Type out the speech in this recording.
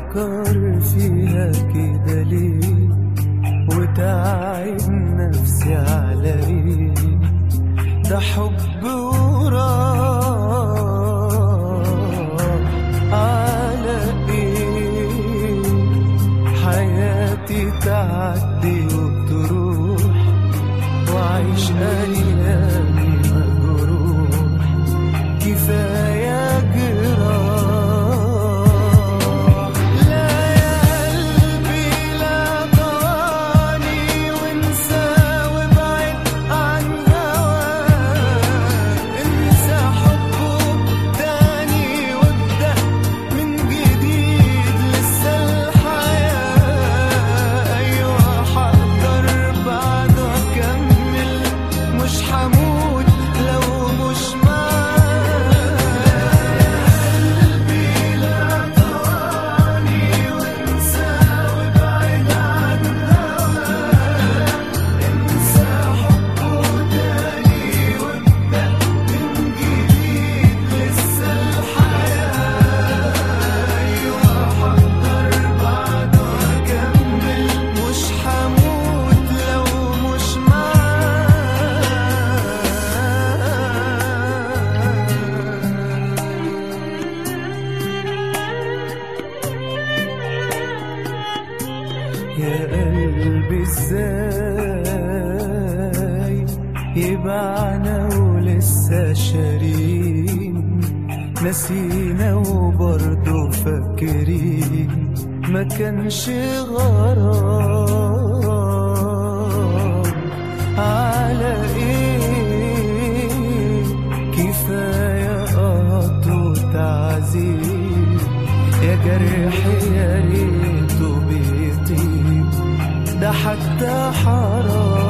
بفكر فيها كده ليه وتعب نفسي على ايه ده حب وراح على ايه حياتي تعدي وتروح وعيش ايامي مجروح كفايه جراح لا يا قلبي لا طاني وانسى وابعد عن هواك انسى حبه تاني وابدأ من جديد لسه الحياة أيوة حقدر بعده أكمل مش حموت لو مش معاك قلبي لا طواني وانسى وابعد عن هواك انسى حبه تاني وابدأ من جديد لسه الحياة أيوة حقدر بعده أكمل مش حموت لو مش معاك يا قلبي ازاي يبعنا ولسه شارين نسينا وبرضه فاكرين ما كانش غرام على ايه كفايه قط وتعذيب يا جرح يا ريته بيطيب ده حتى حرام